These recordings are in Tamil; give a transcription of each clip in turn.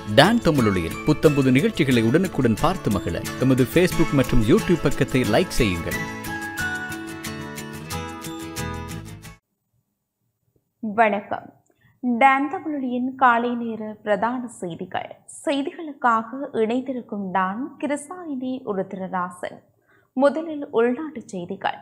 டான் தமிழொலியில் புத்தம்புது நிகழ்ச்சிகளை உடனுக்குடன் பார்த்து மகிழ எமது ஃபேஸ்புக் மற்றும் யூடியூப் பக்கத்தை லைக் செய்யுங்கள் வணக்கம் டான் தமிழொலியின் காலை நேர பிரதான செய்திகள் செய்திகளுக்காக இணைந்திருக்கும் நான் கிருசாயினி உருத்திரராசன் முதலில் உள்நாட்டுச் செய்திகள்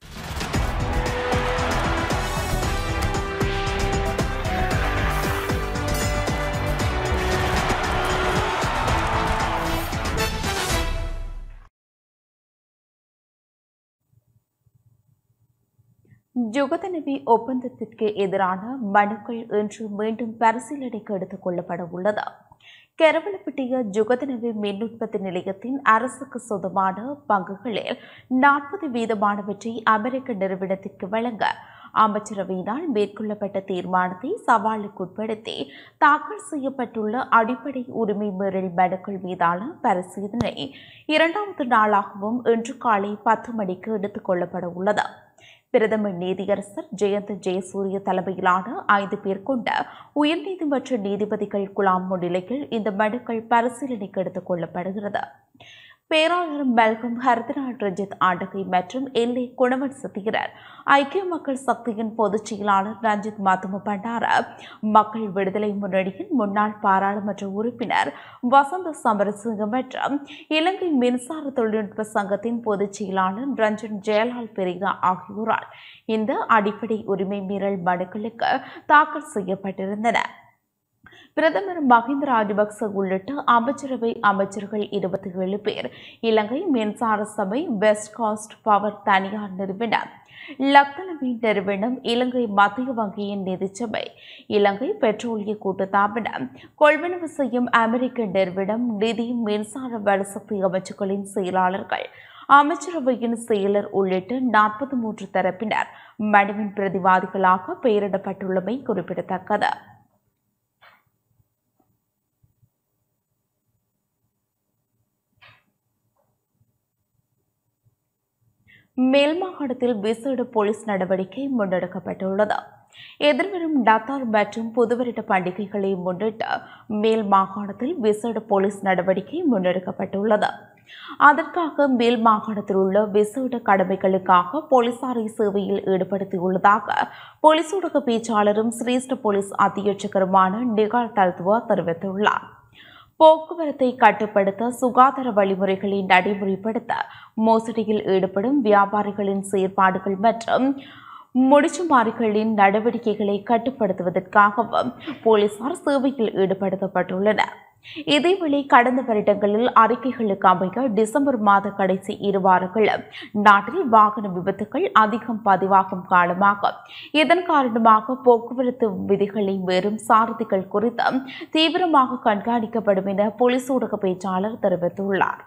ஜுகதனவி ஒப்பந்தத்திற்கு எதிரான மனுக்கள் இன்று மீண்டும் பரிசீலனைக்கு எடுத்துக் கொள்ளப்பட உள்ளது கெரவலப்பட்டிய ஜுகதனவி மின் உற்பத்தி நிலையத்தின் அரசுக்கு சொந்தமான பங்குகளில் நாற்பது வீதமானவற்றை அமெரிக்க நிறுவனத்திற்கு வழங்க அமைச்சரவையினால் மேற்கொள்ளப்பட்ட தீர்மானத்தை சவாலுக்குட்படுத்தி தாக்கல் செய்யப்பட்டுள்ள அடிப்படை உரிமை மீறல் மனுக்கள் மீதான பரிசீலனை இரண்டாவது நாளாகவும் இன்று காலை பத்து மணிக்கு எடுத்துக் கொள்ளப்பட உள்ளது பிரதம நீதியரசர் ஜெயந்த் ஜெயசூரிய தலைமையிலான ஐந்து பேர் கொண்ட உயர்நீதிமன்ற நீதிபதிகள் குழாம் முன்னிலையில் இந்த மனுக்கள் பரிசீலனைக்கு எடுத்துக் கொள்ளப்படுகிறது பேராளர் மெல்கம் ஹர்தராஜ் ரஞ்சித் ஆண்டகை மற்றும் எல்ஏ குணவன் சத்திகரர் ஐக்கிய மக்கள் சக்தியின் பொதுச் செயலாளர் ரஞ்சித் மாத்தும பண்டார மக்கள் விடுதலை முன்னணியின் முன்னாள் பாராளுமன்ற உறுப்பினர் வசந்த சமரசிங்க மற்றும் இலங்கை மின்சார தொழில்நுட்ப சங்கத்தின் பொதுச் செயலாளர் ரஞ்சன் ஜெயலால் பெரியா ஆகியோரால் இந்த அடிப்படை உரிமை மீறல் மனுக்களுக்கு தாக்கல் செய்யப்பட்டிருந்தன பிரதமர் மஹிந்த ராஜபக்ச உள்ளிட்ட அமைச்சரவை அமைச்சர்கள் இருபத்தி ஏழு பேர் இலங்கை மின்சார சபை வெஸ்ட் காஸ்ட் பவர் தனியார் நிறுவனம் லக்னவி நிறுவனம் இலங்கை மத்திய வங்கியின் நிதிச்சபை இலங்கை பெட்ரோலிய கூட்டுத்தாபனம் கொள்வனவு செய்யும் அமெரிக்க நிறுவனம் நிதி மின்சார வலுசக்தி அமைச்சுகளின் செயலாளர்கள் அமைச்சரவையின் செயலர் உள்ளிட்ட நாற்பத்தி மூன்று தரப்பினர் மனுவின் பிரதிவாதிகளாக பெயரிடப்பட்டுள்ளமை குறிப்பிடத்தக்கது மேல் மாகாணத்தில் விசேட போலீஸ் நடவடிக்கை முன்னெடுக்கப்பட்டுள்ளது எதிர்வரும் நத்தார் மற்றும் புதுவருட பண்டிகைகளை முன்னிட்டு மேல் மாகாணத்தில் விசேட போலீஸ் நடவடிக்கை முன்னெடுக்கப்பட்டுள்ளது அதற்காக மேல் மாகாணத்தில் உள்ள விசேட கடமைகளுக்காக போலீசாரை சேவையில் ஈடுபடுத்தியுள்ளதாக போலீஸ் ஊடக பேச்சாளரும் சிரேஷ்ட போலீஸ் அத்தியட்சகருமான நிகால் தல்துவா தெரிவித்துள்ளார் போக்குவரத்தை கட்டுப்படுத்த சுகாதார வழிமுறைகளை நடைமுறைப்படுத்த மோசடியில் ஈடுபடும் வியாபாரிகளின் செயற்பாடுகள் மற்றும் முடிச்சுமாரிகளின் நடவடிக்கைகளை கட்டுப்படுத்துவதற்காகவும் போலீசார் சேவையில் ஈடுபடுத்தப்பட்டுள்ளனர் இதேவேளை கடந்த வருடங்களில் அறிக்கைகளுக்கு அமைய டிசம்பர் மாத கடைசி இரு வாரங்களில் நாட்டில் வாகன விபத்துகள் அதிகம் பதிவாகும் காலமாக இதன் காரணமாக போக்குவரத்து விதிகளை மீறும் சாரதிகள் குறித்து தீவிரமாக கண்காணிக்கப்படும் என போலீஸ் ஊடக பேச்சாளர் தெரிவித்துள்ளார்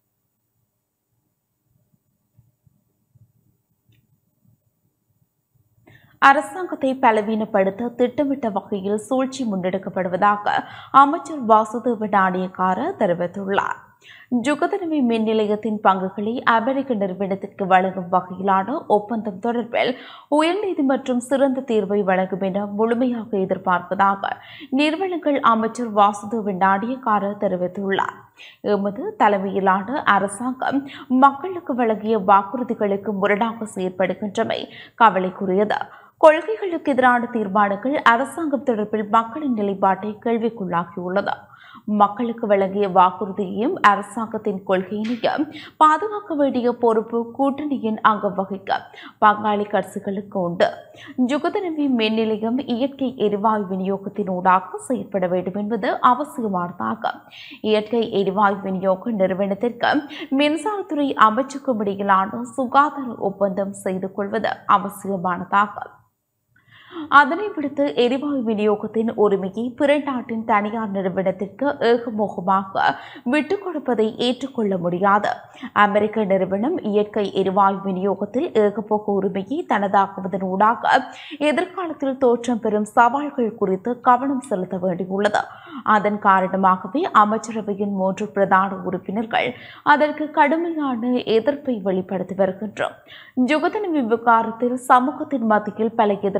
அரசாங்கத்தை பலவீனப்படுத்த திட்டமிட்ட வகையில் சூழ்ச்சி முன்னெடுக்கப்படுவதாக அமைச்சர் வாசுதேவ நாணயக்கார தெரிவித்துள்ளார் ஜுகதனவி மின் நிலையத்தின் பங்குகளை அமெரிக்க நிறுவனத்திற்கு வழங்கும் வகையிலான ஒப்பந்தம் தொடர்பில் உயர்நீதிமன்றம் சிறந்த தீர்வை வழங்கும் என முழுமையாக எதிர்பார்ப்பதாக நிறுவனங்கள் அமைச்சர் வாசுதேவ நாணயக்கார தெரிவித்துள்ளார் எமது தலைமையிலான அரசாங்கம் மக்களுக்கு வழங்கிய வாக்குறுதிகளுக்கு முரணாக செயற்படுகின்றமை கவலைக்குரியது கொள்கைகளுக்கு எதிரான தீர்மானங்கள் அரசாங்கம் தொடர்பில் மக்களின் நிலைப்பாட்டை கேள்விக்குள்ளாகியுள்ளது மக்களுக்கு வழங்கிய வாக்குறுதியையும் அரசாங்கத்தின் கொள்கையினையும் பாதுகாக்க வேண்டிய பொறுப்பு கூட்டணியின் அங்கம் வகிக்க பங்காளி கட்சிகளுக்கு உண்டு ஜுகதனவி மின் நிலையம் இயற்கை எரிவாயு விநியோகத்தினூடாக செயற்பட வேண்டும் என்பது அவசியமானதாகும் இயற்கை எரிவாயு விநியோக நிறுவனத்திற்கு மின்சாரத்துறை அமைச்சுக்கும் இடையிலான சுகாதார ஒப்பந்தம் செய்து கொள்வது அவசியமானதாகும் அதனை விடுத்து எரிவாயு விநியோகத்தின் உரிமையை பிற நாட்டின் தனியார் நிறுவனத்திற்கு ஏகமோகமாக விட்டுக் கொடுப்பதை ஏற்றுக்கொள்ள முடியாது அமெரிக்க நிறுவனம் இயற்கை எரிவாயு விநியோகத்தில் ஏகபோக உரிமையை தனதாக்குவதனூடாக எதிர்காலத்தில் தோற்றம் பெறும் சவால்கள் குறித்து கவனம் செலுத்த வேண்டியுள்ளது அதன் காரணமாகவே அமைச்சரவையின் மூன்று பிரதான உறுப்பினர்கள் அதற்கு கடுமையான எதிர்ப்பை வெளிப்படுத்தி வருகின்றோம் ஜுகதன் விவகாரத்தில் சமூகத்தின் மத்தியில் பல எதிர்ப்புகள்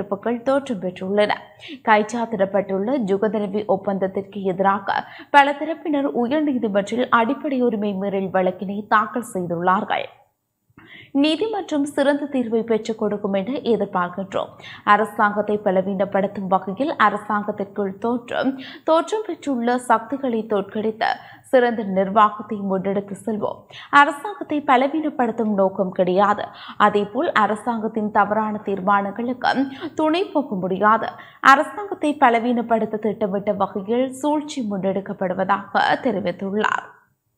தோற்றம் பெற்றுள்ளன கைச்சாத்திடப்பட்டுள்ள ஜுகதரவி ஒப்பந்தத்திற்கு எதிராக பல தரப்பினர் உயர்நீதிமன்றில் அடிப்படை உரிமை மீறல் வழக்கினை தாக்கல் செய்துள்ளார்கள் நீதிமன்றம் சிறந்த தீர்வை பெற்றுக் கொடுக்கும் என எதிர்பார்க்கின்றோம் அரசாங்கத்தை பலவீனப்படுத்தும் வகையில் அரசாங்கத்திற்குள் தோற்றம் தோற்றம் பெற்றுள்ள சக்திகளை தோற்கடித்த சிறந்த நிர்வாகத்தை முன்னெடுத்து செல்வோம் அரசாங்கத்தை பலவீனப்படுத்தும் நோக்கம் கிடையாது அதேபோல் அரசாங்கத்தின் தவறான தீர்மானங்களுக்கு துணை போக முடியாது அரசாங்கத்தை பலவீனப்படுத்த திட்டமிட்ட வகையில் சூழ்ச்சி முன்னெடுக்கப்படுவதாக தெரிவித்துள்ளார்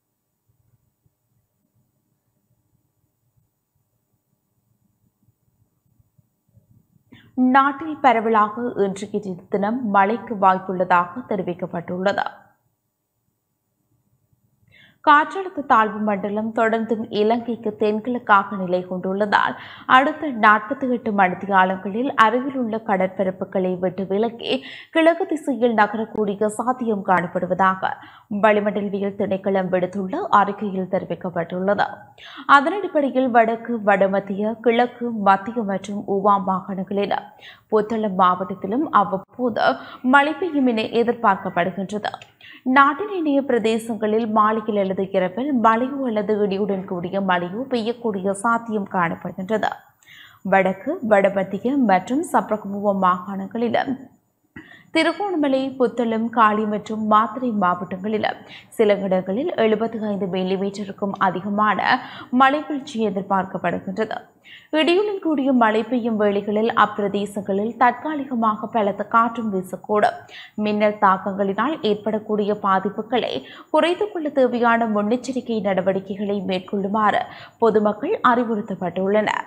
நாட்டில் பரவலாக இன்றைய தினம் மழைக்கு வாய்ப்புள்ளதாக தெரிவிக்கப்பட்டுள்ளது காற்றழுத்த தாழ்வு மண்டலம் தொடர்ந்தும் இலங்கைக்கு தென்கிழக்காக நிலை கொண்டுள்ளதால் அடுத்த நாற்பத்தி எட்டு மணித்தியாலங்களில் அருகிலுள்ள கடற்பரப்புகளை விட்டு விலக்கி கிழக்கு திசையில் நகரக்கூடிய சாத்தியம் காணப்படுவதாக வளிமண்டலவியல் திணைக்களம் விடுத்துள்ள அறிக்கையில் தெரிவிக்கப்பட்டுள்ளது அதன் அடிப்படையில் வடக்கு வடமத்திய கிழக்கு மத்திய மற்றும் உவா மாகாணங்களில் புத்தளம் மாவட்டத்திலும் அவ்வப்போது மழை பெய்யும் என எதிர்பார்க்கப்படுகின்றது நாட்டின் இணைய பிரதேசங்களில் மாலையில் அல்லது இரவில் மழையோ அல்லது இடியுடன் கூடிய மழையோ பெய்யக்கூடிய சாத்தியம் காணப்படுகின்றது வடக்கு வடமத்திய மற்றும் சப்ரகமுவ மாகாணங்களிலும் திருகோணமலை புத்தளம் காளி மற்றும் மாத்திரை மாவட்டங்களில் சில இடங்களில் எழுபத்தி ஐந்து மில்லிமீட்டருக்கும் அதிகமான மழை வீழ்ச்சி எதிர்பார்க்கப்படுகின்றது இடியுடன் கூடிய மழை பெய்யும் வேளைகளில் அப்பிரதேசங்களில் தற்காலிகமாக பலத்த காற்றும் வீசக்கூடும் மின்னல் தாக்கங்களினால் ஏற்படக்கூடிய பாதிப்புகளை குறைத்துக் கொள்ள தேவையான முன்னெச்சரிக்கை நடவடிக்கைகளை மேற்கொள்ளுமாறு பொதுமக்கள் அறிவுறுத்தப்பட்டுள்ளனர்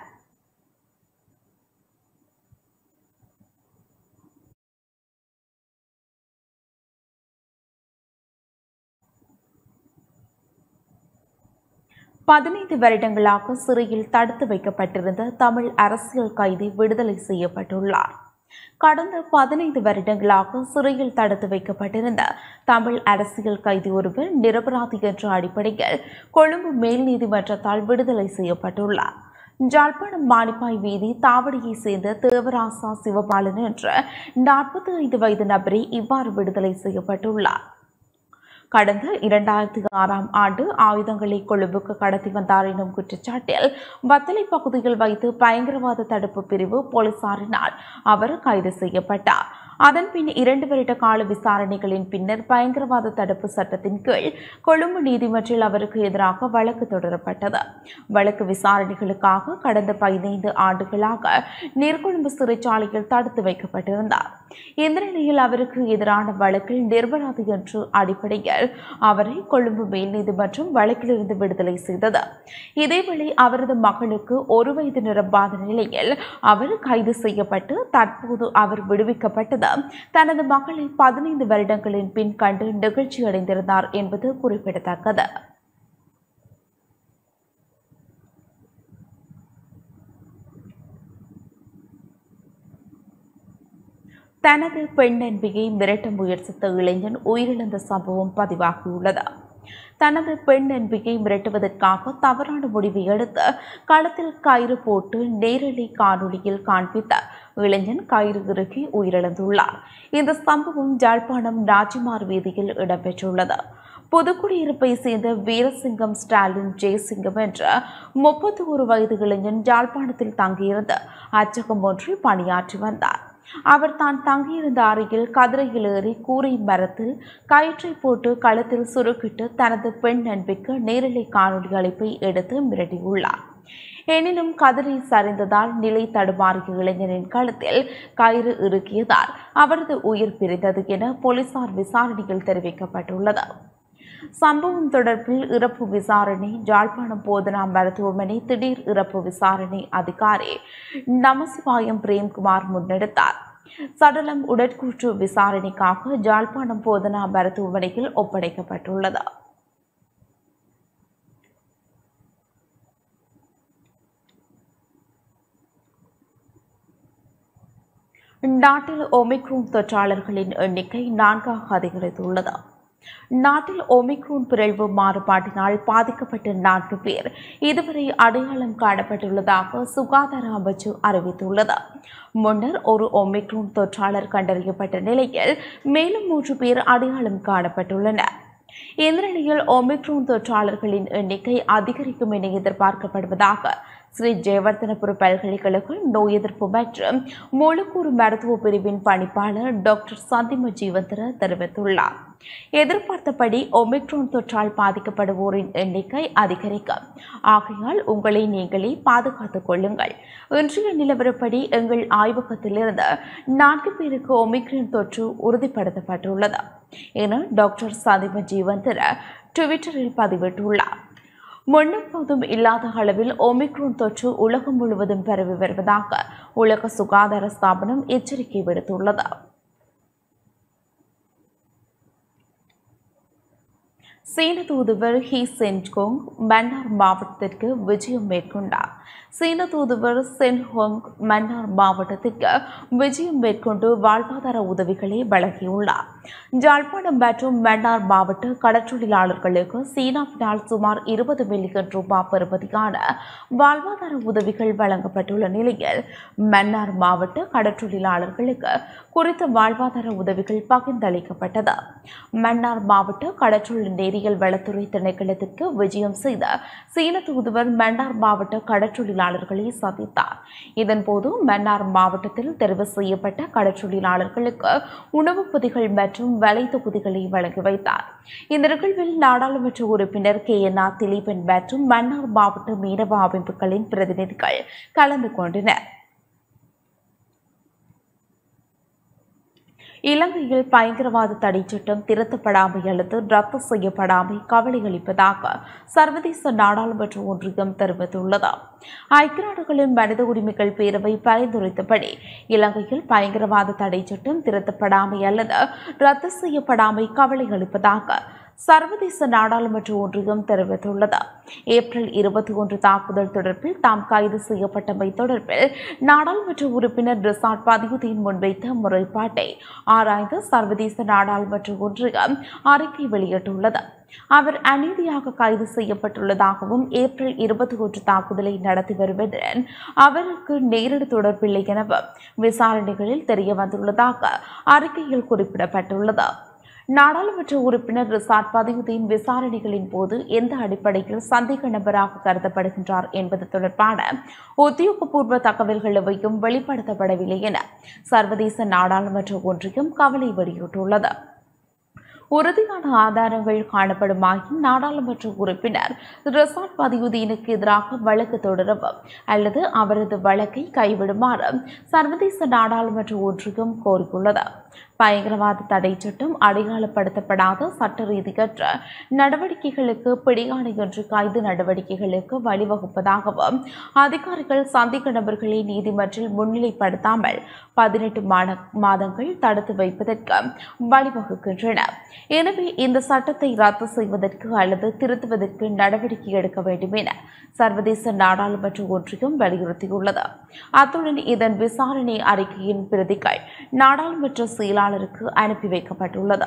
பதினைந்து வருடங்களாக சிறையில் தடுத்து வைக்கப்பட்டிருந்த தமிழ் அரசியல் கைதி விடுதலை செய்யப்பட்டுள்ளார் கடந்த பதினைந்து வருடங்களாக சிறையில் தடுத்து வைக்கப்பட்டிருந்த தமிழ் அரசியல் கைதி ஒருவர் நிரபராதி என்ற அடிப்படையில் கொழும்பு மேல் நீதிமன்றத்தால் விடுதலை செய்யப்பட்டுள்ளார் ஜாழ்ப்பாணம் மானிப்பாய் வீதி தாவடியை சேர்ந்த தேவராசா சிவபாலன் என்ற நாற்பத்தி ஐந்து வயது நபரை இவ்வாறு விடுதலை செய்யப்பட்டுள்ளார் கடந்த இரண்டாயிரத்தி ஆறாம் ஆண்டு ஆயுதங்களை கொழும்புக்கு கடத்தி வந்தார் எனும் குற்றச்சாட்டில் வத்தலை பகுதியில் வைத்து பயங்கரவாத தடுப்பு பிரிவு போலீசாரினால் அவர் கைது செய்யப்பட்டார் அதன்பின் இரண்டு வருட கால விசாரணைகளின் பின்னர் பயங்கரவாத தடுப்பு சட்டத்தின் கீழ் கொழும்பு நீதிமன்றில் அவருக்கு எதிராக வழக்கு தொடரப்பட்டது வழக்கு விசாரணைகளுக்காக கடந்த பதினைந்து ஆண்டுகளாக நீர்கொழும்பு சிறைச்சாலையில் தடுத்து வைக்கப்பட்டிருந்தார் இந்த நிலையில் அவருக்கு எதிரான வழக்கில் நிர்பராதி என்று அடிப்படையில் அவரை கொழும்பு மேல் நீதிமன்றம் வழக்கிலிருந்து விடுதலை செய்தது இதேவேளை அவரது மகளுக்கு ஒரு வயது நிரம்பாத நிலையில் அவர் கைது செய்யப்பட்டு தற்போது அவர் விடுவிக்கப்பட்டது தனது மகளை பதினைந்து வருடங்களின் பின் கண்டு நிகழ்ச்சி அடைந்திருந்தார் என்பது குறிப்பிடத்தக்கது தனது பெண் நண்பியை மிரட்ட முயற்சித்த இளைஞன் உயிரிழந்த சம்பவம் பதிவாகியுள்ளது தனது பெண் நண்பியை மிரட்டுவதற்காக தவறான முடிவை எடுத்து களத்தில் கயிறு போட்டு நேரலை காணொளியில் காண்பித்த இளைஞன் கயிறு இறுக்கி உயிரிழந்துள்ளார் இந்த சம்பவம் ஜாழ்ப்பாணம் நாச்சிமார் வீதியில் இடம்பெற்றுள்ளது புதுக்குடியிருப்பை சேர்ந்த வீரசிங்கம் ஸ்டாலின் ஜெயசிங்கம் என்ற முப்பத்தி ஒரு வயது இளைஞன் ஜாழ்ப்பாணத்தில் தங்கியிருந்து அச்சகம் ஒன்றில் பணியாற்றி வந்தார் அவர் தான் தங்கியிருந்த அறையில் கதிரையில் ஏறி கூரை மரத்தில் கயிற்றை போட்டு கழுத்தில் சுருக்கிட்டு தனது பெண் நண்பிக்கு நேரலை காணொலி அழைப்பை எடுத்து மிரட்டியுள்ளார் எனினும் கதிரை சரிந்ததால் நிலை தடுமாறிய இளைஞரின் கழுத்தில் கயிறு இறுக்கியதால் அவரது உயிர் பிரிந்தது என போலீசார் விசாரணையில் தெரிவிக்கப்பட்டுள்ளது சம்பவம் தொடர்பில் இறப்பு விசாரணை ஜாழ்ப்பாணம் போதனா மருத்துவமனை திடீர் இறப்பு விசாரணை அதிகாரி நமசிவாயம் பிரேம்குமார் முன்னெடுத்தார் சடலம் உடற்கூற்று விசாரணைக்காக ஜாழ்ப்பாணம் போதனா மருத்துவமனையில் ஒப்படைக்கப்பட்டுள்ளது நாட்டில் ஒமிக்ரோன் தொற்றாளர்களின் எண்ணிக்கை நான்காக அதிகரித்துள்ளது நாட்டில் ஒமிக்ரோன் பிறழ்வு மாறுபாட்டினால் பாதிக்கப்பட்ட நான்கு பேர் இதுவரை அடையாளம் காணப்பட்டுள்ளதாக சுகாதார அமைச்சு அறிவித்துள்ளது முன்னர் ஒரு ஒமிக்ரோன் தொற்றாளர் கண்டறியப்பட்ட நிலையில் மேலும் மூன்று பேர் அடையாளம் காணப்பட்டுள்ளனர் இந்த நிலையில் ஒமிக்ரோன் தொற்றாளர்களின் எண்ணிக்கை அதிகரிக்கும் என எதிர்பார்க்கப்படுவதாக ஸ்ரீ ஜெயவர்தனபுர பல்கலைக்கழக நோய் எதிர்ப்பு மற்றும் மூலக்கூறு மருத்துவ பிரிவின் பணிப்பாளர் டாக்டர் சந்திம ஜீவந்திர தெரிவித்துள்ளார் எதிர்பார்த்தபடி ஒமிக்ரோன் தொற்றால் பாதிக்கப்படுவோரின் எண்ணிக்கை அதிகரிக்கும் ஆகையால் உங்களை நீங்களே பாதுகாத்துக் கொள்ளுங்கள் இன்றைய நிலவரப்படி எங்கள் ஆய்வகத்திலிருந்து நான்கு பேருக்கு ஒமிக்ரோன் தொற்று உறுதிப்படுத்தப்பட்டுள்ளது என டாக்டர் சதிம ஜீவந்திர ட்விட்டரில் பதிவிட்டுள்ளார் முன்னெப்போதும் இல்லாத அளவில் ஒமிக்ரோன் தொற்று உலகம் முழுவதும் பரவி வருவதாக உலக சுகாதார ஸ்தாபனம் எச்சரிக்கை விடுத்துள்ளது சீன தூதுவர் ஹி சென்கோங் மன்னார் மாவட்டத்திற்கு விஜயம் மேற்கொண்டார் சீன தூதுவர் சென் ஹோங் மன்னார் மாவட்டத்திற்கு விஜயம் மேற்கொண்டு வாழ்வாதார உதவிகளை வழங்கியுள்ளார் ஜாழ்ப்பாணம் மற்றும் மன்னார் மாவட்ட கடற்றொழிலாளர்களுக்கு சீனாவினால் சுமார் இருபது மில்லியன் ரூபாய் பெறுமதியான வாழ்வாதார உதவிகள் வழங்கப்பட்டுள்ள நிலையில் மன்னார் மாவட்ட கடற்றொழிலாளர்களுக்கு குறித்த வாழ்வாதார உதவிகள் பகிர்ந்தளிக்கப்பட்டது மன்னார் மாவட்ட கடற்றொழில் நேரியல் வளத்துறை திணைக்களத்திற்கு விஜயம் செய்த சீன தூதுவர் மன்னார் மாவட்ட கடற்றொழிலாளர்களை சந்தித்தார் இதன்போது மன்னார் மாவட்டத்தில் தெரிவு செய்யப்பட்ட கடற்றொழிலாளர்களுக்கு உணவுப் பொதிகள் மற்றும் வலை தொகுதிகளை வழங்கி வைத்தார் இந்த நிகழ்வில் நாடாளுமன்ற உறுப்பினர் கே என் ஆர் திலீபன் மற்றும் மன்னார் மாவட்ட மீனவ அமைப்புகளின் பிரதிநிதிகள் கலந்து கொண்டனர் இலங்கையில் பயங்கரவாத தடை சட்டம் திருத்தப்படாமை அல்லது ரத்து செய்யப்படாமை கவலை அளிப்பதாக சர்வதேச நாடாளுமன்ற ஒன்றியம் தெரிவித்துள்ளது ஐக்கிய நாடுகளின் மனித உரிமைகள் பேரவை பரிந்துரைத்தபடி இலங்கையில் பயங்கரவாத தடை சட்டம் திருத்தப்படாமை அல்லது ரத்து செய்யப்படாமை கவலை அளிப்பதாக சர்வதேச நாடாளுமன்ற ஒன்றியம் தெரிவித்துள்ளது ஏப்ரல் இருபத்தி ஒன்று தாக்குதல் தொடர்பில் தாம் கைது செய்யப்பட்டமை தொடர்பில் நாடாளுமன்ற உறுப்பினர் ரிசார்ட் பதியுதீன் முன்வைத்த முறைப்பாட்டை ஆராய்ந்து சர்வதேச நாடாளுமன்ற ஒன்றியம் அறிக்கை வெளியிட்டுள்ளது அவர் அநீதியாக கைது செய்யப்பட்டுள்ளதாகவும் ஏப்ரல் இருபத்தி ஒன்று தாக்குதலை நடத்தி வருவதுடன் அவருக்கு நேரடி தொடர்பில்லை எனவும் விசாரணைகளில் தெரிய வந்துள்ளதாக அறிக்கையில் குறிப்பிடப்பட்டுள்ளது நாடாளுமன்ற உறுப்பினர் ரிசார்ட் பதியுதீன் விசாரணைகளின் போது எந்த அடிப்படையில் சந்தேக நபராக கருதப்படுகின்றார் என்பது தொடர்பான உத்தியோகபூர்வ தகவல்கள் எவையும் வெளிப்படுத்தப்படவில்லை என சர்வதேச நாடாளுமன்ற ஒன்றியம் கவலை வெளியிட்டுள்ளது உறுதியான ஆதாரங்கள் காணப்படுமாயின் நாடாளுமன்ற உறுப்பினர் ரிசார்ட் பதியுதீனுக்கு எதிராக வழக்கு தொடரவும் அல்லது அவரது வழக்கை கைவிடுமாறு சர்வதேச நாடாளுமன்ற ஒன்றியம் கோரியுள்ளது பயங்கரவாத தடை சட்டம் அடையாளப்படுத்தப்படாத சட்ட ரீதியற்ற நடவடிக்கைகளுக்கு பிடியாணை என்று கைது நடவடிக்கைகளுக்கு வழிவகுப்பதாகவும் அதிகாரிகள் சந்தேக நபர்களை நீதிமன்றில் முன்னிலைப்படுத்தாமல் பதினெட்டு மாதங்கள் தடுத்து வைப்பதற்கு வழிவகுக்கின்றன எனவே இந்த சட்டத்தை ரத்து செய்வதற்கு அல்லது திருத்துவதற்கு நடவடிக்கை எடுக்க வேண்டும் என சர்வதேச நாடாளுமன்ற ஒன்றியம் வலியுறுத்தியுள்ளது அத்துடன் இதன் விசாரணை அறிக்கையின் பிரதிகள் நாடாளுமன்ற செயலாளருக்கு அனுப்பி வைக்கப்பட்டுள்ளது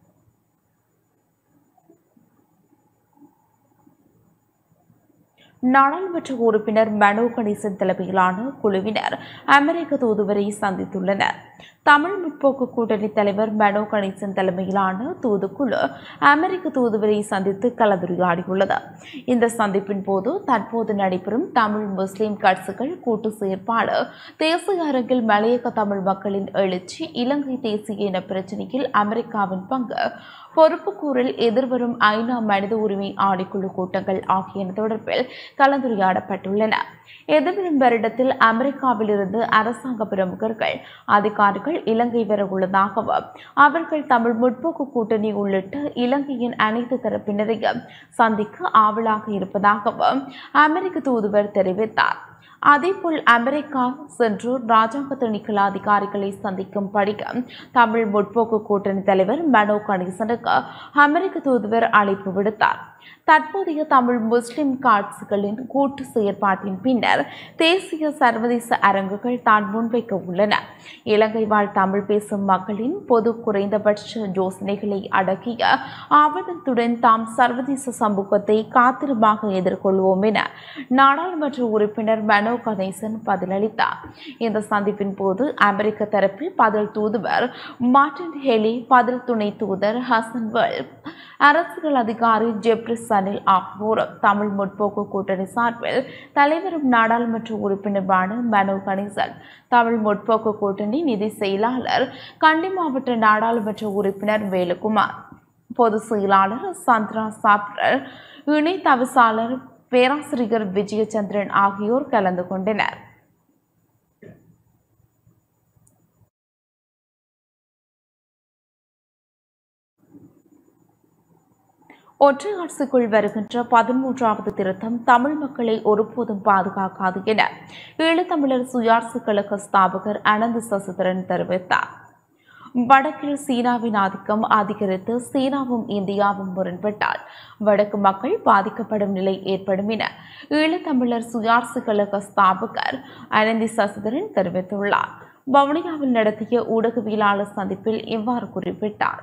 நாடாளுமன்ற உறுப்பினர் மனோ கணேசன் தலைமையிலான குழுவினர் அமெரிக்க தூதுவரை சந்தித்துள்ளனர் தமிழ் முற்போக்கு கூட்டணி தலைவர் மனோ கணேசன் தலைமையிலான தூதுக்குழு அமெரிக்க தூதுவரை சந்தித்து கலந்துரையாடியுள்ளது இந்த சந்திப்பின் போது தற்போது நடைபெறும் தமிழ் முஸ்லிம் கட்சிகள் கூட்டு செயற்பாடு தேசிய அரங்கில் மலையக தமிழ் மக்களின் எழுச்சி இலங்கை தேசிய இன பிரச்சினையில் அமெரிக்காவின் பங்கு பொறுப்புக்கூறல் எதிர்வரும் ஐநா மனித உரிமை ஆணைக்குழு கூட்டங்கள் ஆகியன தொடர்பில் கலந்துரையாடப்பட்டுள்ளன எதிர்வரும் வருடத்தில் அமெரிக்காவிலிருந்து அரசாங்க பிரமுகர்கள் அதிகாரிகள் இலங்கை வர உள்ளதாகவும் அவர்கள் தமிழ் முற்போக்கு கூட்டணி உள்ளிட்ட இலங்கையின் அனைத்து தரப்பினரையும் சந்திக்க ஆவலாக இருப்பதாகவும் அமெரிக்க தூதுவர் தெரிவித்தார் அதேபோல் அமெரிக்கா சென்று ராஜாங்க திணைக்கள அதிகாரிகளை சந்திக்கும் படிக்க தமிழ் முற்போக்கு கூட்டணி தலைவர் மனோ கணேசனுக்கு அமெரிக்க தூதுவர் அழைப்பு விடுத்தார் தற்போதைய தமிழ் முஸ்லிம் காட்சிகளின் கூட்டு செயற்பாட்டின் பின்னர் தேசிய சர்வதேச அரங்குகள் தான் முன்வைக்க உள்ளன இலங்கை வாழ் தமிழ் பேசும் மக்களின் பொது குறைந்தபட்ச யோசனைகளை அடக்கிய ஆவணத்துடன் தாம் சர்வதேச சமூகத்தை காத்திரமாக எதிர்கொள்வோம் என நாடாளுமன்ற உறுப்பினர் மனோ கணேசன் பதிலளித்தார் இந்த சந்திப்பின் போது அமெரிக்க தரப்பில் பதில் தூதுவர் மார்டின் ஹெலி பதில் துணை தூதர் ஹசன் வெல்ப் அரசியல் அதிகாரி ஜெப்ரிஸ் சனில் ஆகியோரும் தமிழ் முற்போக்கு கூட்டணி சார்பில் தலைவரும் நாடாளுமன்ற உறுப்பினருமான மனோ கணேசன் தமிழ் முற்போக்கு கூட்டணி நிதி செயலாளர் கண்டி மாவட்ட நாடாளுமன்ற உறுப்பினர் வேலுக்குமார் பொதுச் செயலாளர் சந்திரா சாப்ரர் இணை தவிசாளர் பேராசிரியர் விஜயச்சந்திரன் ஆகியோர் கலந்து கொண்டனர் ஒற்றை அரசுக்குள் வருகின்ற பதிமூன்றாவது திருத்தம் தமிழ் மக்களை ஒருபோதும் பாதுகாக்காது என ஈழத்தமிழர் சுயாட்சி கழக ஸ்தாபகர் அனந்த் சசிதரன் தெரிவித்தார் வடக்கில் சீனாவின் ஆதிக்கம் அதிகரித்து சீனாவும் இந்தியாவும் முரண்பட்டால் வடக்கு மக்கள் பாதிக்கப்படும் நிலை ஏற்படும் என ஈழத்தமிழர் சுயாட்சி கழக ஸ்தாபகர் அனந்தி சசிதரன் தெரிவித்துள்ளார் வவுனியாவில் நடத்திய ஊடகவியலாளர் சந்திப்பில் இவ்வாறு குறிப்பிட்டார்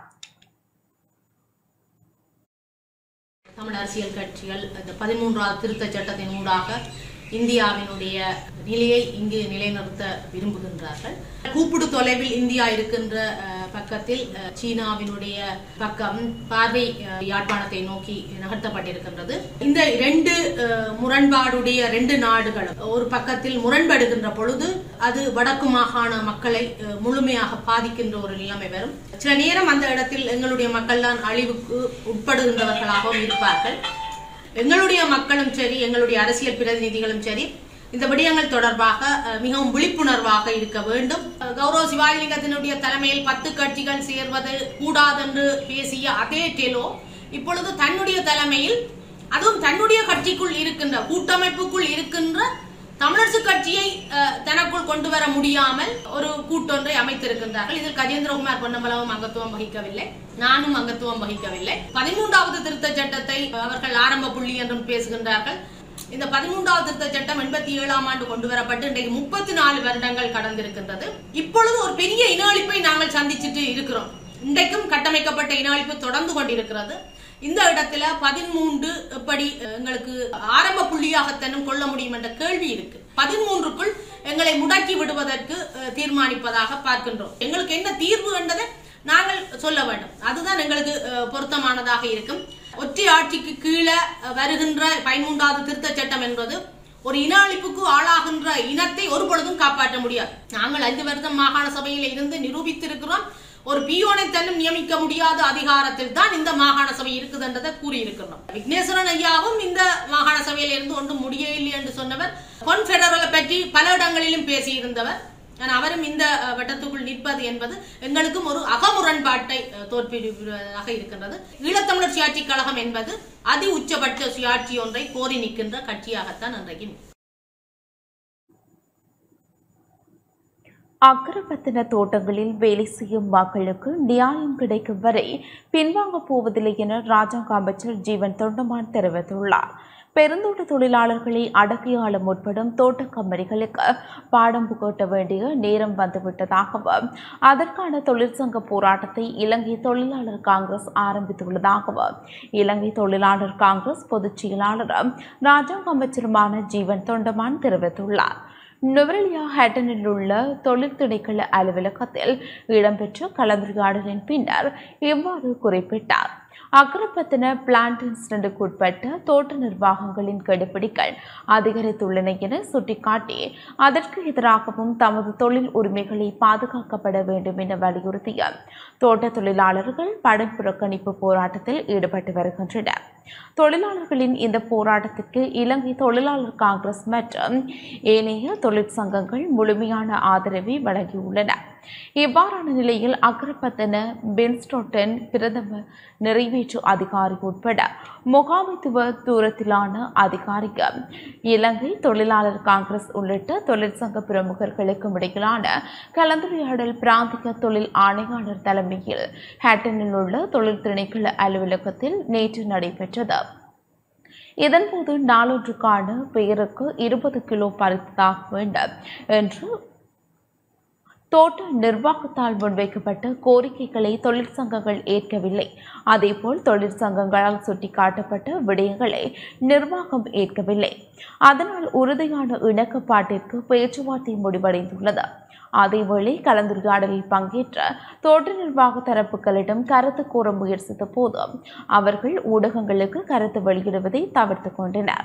தமிழ் அரசியல் கட்சிகள் இந்த பதிமூன்றாவது திருத்தச் சட்டத்தின் ஊடாக இந்தியாவினுடைய நிலையை இங்கு நிலைநிறுத்த விரும்புகின்றார்கள் கூப்பிடு தொலைவில் இந்தியா இருக்கின்ற அஹ், பக்கத்தில் அஹ், சீனாவினுடைய பக்கம் பார்வை அஹ், யாழ்ப்பாணத்தை நோக்கி நகர்த்தப்பட்டிருக்கின்றது இந்த இரண்டு அஹ், முரண்பாடுடைய ரெண்டு நாடுகளும் ஒரு பக்கத்தில் முரண்படுகின்ற பொழுது அது வடக்கு மாகாண மக்களை அஹ், முழுமையாக பாதிக்கின்ற ஒரு நிலைமை வரும் சில நேரம் அந்த இடத்தில் எங்களுடைய மக்கள் தான் அழிவுக்கு உட்படுகின்றவர்களாகவும் இருப்பார்கள் எங்களுடைய மக்களும் சரி எங்களுடைய அரசியல் பிரதிநிதிகளும் சரி இந்த விடயங்கள் தொடர்பாக அஹ், மிகவும் விழிப்புணர்வாக இருக்க வேண்டும் அஹ், கௌரவ சிவாஜிலிங்கத்தினுடைய தலைமையில் பத்து கட்சிகள் சேர்வது கூடாதென்று பேசிய அதே டெலோ இப்பொழுது தன்னுடைய தலைமையில் அதுவும் தன்னுடைய கட்சிக்குள் இருக்கின்ற கூட்டமைப்புக்குள் இருக்கின்ற தமிழரசு கட்சியை அஹ், தனக்குள் கொண்டு வர முடியாமல் ஒரு கூட்டொன்றை அமைத்திருக்கின்றார்கள் இதில் கஜேந்திரகுமார் பொன்னம்பலமும் அங்கத்துவம் வகிக்கவில்லை நானும் அங்கத்துவம் வகிக்கவில்லை பதிமூன்றாவது திருத்தச் சட்டத்தை அவர்கள் ஆரம்ப புள்ளி என்றும் பேசுகின்றார்கள் இந்த பதிமூன்றாவது திருத்த சட்டம் எண்பத்தி ஏழாம் ஆண்டு கொண்டு வரப்பட்டு இன்றைக்கு முப்பத்தி நாலு வருடங்கள் கடந்திருக்கின்றது இப்பொழுது ஒரு பெரிய இன அழிப்பை நாங்கள் சந்திச்சுட்டு இருக்கிறோம் இன்றைக்கும் கட்டமைக்கப்பட்ட இன அழிப்பு தொடர்ந்து கொண்டிருக்கிறது இந்த இடத்துல பதிமூன்று எப்படி அஹ், எங்களுக்கு ஆரம்ப புள்ளியாகத்தனும் கொள்ள முடியும் என்ற கேள்வி இருக்கு பதிமூன்றுக்குள் எங்களை முடக்கி விடுவதற்கு அஹ், தீர்மானிப்பதாக பார்க்கின்றோம் எங்களுக்கு என்ன தீர்வு என்றதை நாங்கள் சொல்ல வேண்டும் அதுதான் எங்களுக்கு அஹ், பொருத்தமானதாக இருக்கும் ஒற்றை ஆட்சிக்கு கீழே அஹ், வருகின்ற பதிமூன்றாவது திருத்தச் சட்டம் என்பது ஒரு இன அழிப்புக்கு ஆளாகின்ற இனத்தை ஒரு பொழுதும் காப்பாற்ற முடியாது நாங்கள் ஐந்து வருடம் மாகாண சபையில இருந்து நிரூபித்திருக்கிறோம் ஒரு பியோனை தன்னும் நியமிக்க முடியாத அதிகாரத்தில் தான் இந்த மாகாண சபை இருக்குதுன்றதை கூறியிருக்கிறோம் விக்னேஸ்வரன் ஐயாவும் இந்த மாகாண சபையில இருந்து ஒன்றும் முடியவில்லை என்று சொன்னவர் கொன்ஃபெடரலை பற்றி பல இடங்களிலும் பேசியிருந்தவர் ஆனா அவரும் இந்த அஹ், வட்டத்துக்குள் நிற்பது என்பது எங்களுக்கும் ஒரு அகமுரண்பாட்டை அஹ், தோற்பிடுவதாக இருக்கின்றது ஈழத்தமிழர் சுயாட்சி கழகம் என்பது அதி உச்சபட்ச சுயாட்சி ஒன்றை கோரி நிற்கின்ற கட்சியாகத்தான் இன்றைக்கு நிற்கிறது. அக்கரப்பத்தின தோட்டங்களில் வேலை செய்யும் மக்களுக்கு நியாயம் கிடைக்கும் வரை பின்வாங்கப் போவதில்லை என ராஜாங்க அமைச்சர் ஜீவன் தொண்டமான் தெரிவித்துள்ளார் பெருந்தோட்ட தொழிலாளர்களை அடக்கியாள முற்படும் தோட்ட கம்பெனிகளுக்கு பாடம் புகட்ட வேண்டிய நேரம் வந்துவிட்டதாகவும் அதற்கான தொழிற்சங்க போராட்டத்தை இலங்கை தொழிலாளர் காங்கிரஸ் ஆரம்பித்துள்ளதாகவும் இலங்கை தொழிலாளர் காங்கிரஸ் பொதுச் செயலாளரும் ராஜாங்க அமைச்சருமான ஜீவன் தொண்டமான் தெரிவித்துள்ளார் நுவரெலியா ஹேட்டனில் உள்ள தொழில் திணைக்கள அலுவலகத்தில் இடம்பெற்ற கலந்துரையாடலின் பின்னர் இவ்வாறு குறிப்பிட்டார் அக்கரப்பத்தின பிளான்ட் இன்சிடென்ட்டுக்கு உட்பட்ட தோட்ட நிர்வாகங்களின் கெடுபிடிகள் அதிகரித்துள்ளன என சுட்டிக்காட்டி அதற்கு எதிராகவும் தமது தொழில் உரிமைகளை பாதுகாக்கப்பட வேண்டும் என வலியுறுத்திய தோட்ட தொழிலாளர்கள் படம் புறக்கணிப்பு போராட்டத்தில் ஈடுபட்டு வருகின்றனர் தொழிலாளர்களின் இந்த போராட்டத்திற்கு இலங்கை தொழிலாளர் காங்கிரஸ் மற்றும் ஏனைய தொழிற்சங்கங்கள் முழுமையான ஆதரவை வழங்கியுள்ளன இவ்வாறான நிலையில் அக்ரபத்தன பென்ஸ்டோட்டன் பிரதம நிறைவேற்று அதிகாரி உட்பட முகாமைத்துவ தூரத்திலான அதிகாரிகள் இலங்கை தொழிலாளர் காங்கிரஸ் உள்ளிட்ட தொழிற்சங்க பிரமுகர்களுக்கும் இடையிலான கலந்துரையாடல் பிராந்திய தொழில் ஆணையாளர் தலைமையில் ஹேட்டனில் உள்ள தொழில் திணைக்கள அலுவலகத்தில் நேற்று நடைபெற்றது இதன்போது நாளொன்றுக்கான பெயருக்கு இருபது கிலோ பறித்தாக வேண்டும் என்று தோட்ட நிர்வாகத்தால் முன்வைக்கப்பட்ட கோரிக்கைகளை தொழிற்சங்கங்கள் ஏற்கவில்லை அதேபோல் தொழிற்சங்கங்களால் சுட்டிக்காட்டப்பட்ட விடயங்களை நிர்வாகம் ஏற்கவில்லை அதனால் உறுதியான இணக்கப்பாட்டிற்கு பேச்சுவார்த்தை முடிவடைந்துள்ளது அதேவேளை கலந்துரையாடலில் பங்கேற்ற தோட்ட நிர்வாக தரப்புகளிடம் கருத்து கூற முயற்சித்த போது அவர்கள் ஊடகங்களுக்கு கருத்து வெளியிடுவதை தவிர்த்து கொண்டனர்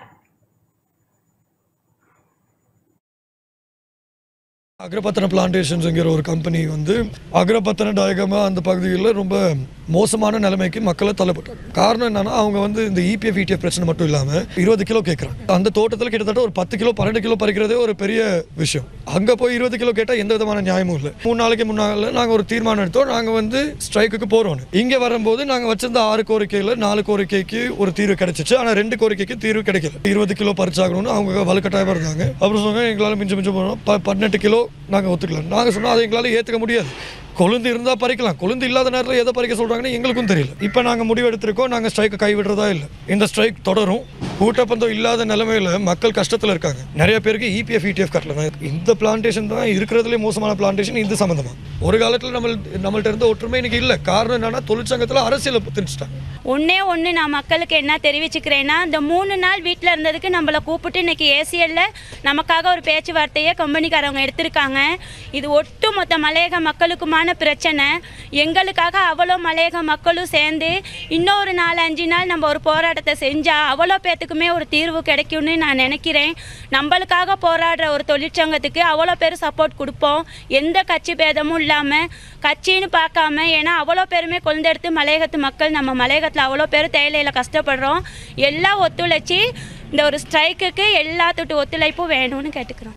அக்ரபத்தன பிளான்டேஷன்ஸுங்கிற ஒரு கம்பெனி வந்து அக்ரபத்தன டயகமா அந்த பகுதியில் ரொம்ப மோசமான நிலைமைக்கு மக்களை தள்ளப்பட்டாங்க காரணம் என்னன்னா அவங்க வந்து இந்த இபிஎஃப் இடிஎஃப் பிரச்சனை மட்டும் இல்லாமல் இருபது கிலோ கேட்குறாங்க அந்த தோட்டத்தில் கிட்டத்தட்ட ஒரு பத்து கிலோ பன்னெண்டு கிலோ பறிக்கிறதே ஒரு பெரிய விஷயம் அங்கே போய் இருபது கிலோ கேட்டால் எந்த விதமான நியாயமும் இல்லை மூணு நாளைக்கு முன்னால் நாங்கள் ஒரு தீர்மானம் எடுத்தோம் நாங்கள் வந்து ஸ்ட்ரைக்குக்கு போகிறோம் இங்கே வரும்போது நாங்கள் வச்சிருந்த ஆறு கோரிக்கையில் நாலு கோரிக்கைக்கு ஒரு தீர்வு கிடைச்சிச்சு ஆனால் ரெண்டு கோரிக்கைக்கு தீர்வு கிடைக்கல இருபது கிலோ பறிச்சாகணும்னு அவங்க வலுக்கட்டாயமாக இருந்தாங்க அப்புறம் சொன்னாங்க எங்களால் மிஞ்சம் மிஞ்சம் போனோம் ப பதினெட்டு கிலோ நாங்கள் ஒத்துக்கலாம் நாங்கள் சொன்னோம் அதை எங்களால் ஏற்றுக்க முடியாது கொழுந்து இருந்தால் பறிக்கலாம் கொழுந்து இல்லாத நேரத்தில் எதை பறிக்க சொல்கிறாங்கன்னு எங்களுக்கும் தெரியல இப்போ நாங்கள் முடிவு எடுத்திருக்கோம் நாங்கள் ஸ்ட்ரைக்கை கைவிடுறதா இல்லை இந்த ஸ்ட்ரைக் தொடரும் கூட்டப்பந்தம் இல்லாத நிலைமையில மக்கள் கஷ்டத்தில் இருக்காங்க நிறைய பேருக்கு இபிஎஃப் இடிஎஃப் கட்டல இந்த பிளான்டேஷன் தான் இருக்கிறதுலே மோசமான பிளான்டேஷன் இது சம்மந்தமா ஒரு காலத்தில் நம்ம நம்மள்ட்ட இருந்த ஒற்றுமை இன்னைக்கு இல்லை காரணம் என்னன்னா தொழிற்சங்கத்தில் அரசியலை திணிச்சிட்டாங்க ஒன்றே ஒன்று நான் மக்களுக்கு என்ன தெரிவிச்சுக்கிறேன்னா இந்த மூணு நாள் வீட்டில் இருந்ததுக்கு நம்மளை கூப்பிட்டு இன்னைக்கு ஏசிஎல்ல நமக்காக ஒரு பேச்சுவார்த்தையை கம்பெனிக்காரவங்க எடுத்திருக்காங்க இது ஒட்டு மொத்த மலையக மக்களுக்குமான பிரச்சனை எங்களுக்காக அவ்வளோ மலையக மக்களும் சேர்ந்து இன்னொரு நாலு அஞ்சு நாள் நம்ம ஒரு போராட்டத்தை செஞ்சால் அவ்வளோ பேத்துக்குமே ஒரு தீர்வு கிடைக்கும்னு நான் நினைக்கிறேன் நம்மளுக்காக போராடுற ஒரு தொழிற்சங்கத்துக்கு அவ்வளோ பேர் சப்போர்ட் கொடுப்போம் எந்த கட்சி பேதமும் இல்லாமல் கட்சின்னு பார்க்காம ஏன்னா அவ்வளோ பேருமே கொழுந்தெடுத்து மலையகத்து மக்கள் நம்ம மலையகத்தில் அவ்வளோ பேர் தேயிலையில் கஷ்டப்படுறோம் எல்லாம் ஒத்துழைச்சி இந்த ஒரு ஸ்ட்ரைக்குக்கு எல்லாத்துட்டு ஒத்துழைப்பும் வேணும்னு கேட்டுக்கிறோம்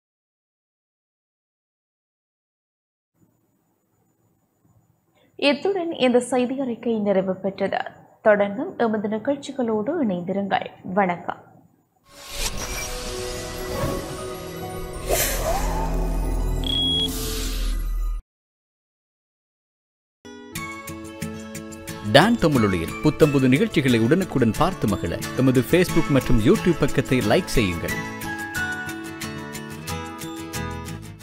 இத்துடன் இந்த செய்தி அறிக்கை நிறைவு பெற்றது தொடர்ந்தும் எமது நிகழ்ச்சிகளோடு இணைந்திருங்கள் வணக்கம் டான் தமிழொலியில் புத்தம்புது நிகழ்ச்சிகளை உடனுக்குடன் பார்த்து மகிழ எமது ஃபேஸ்புக் மற்றும் யூடியூப் பக்கத்தை லைக் செய்யுங்கள்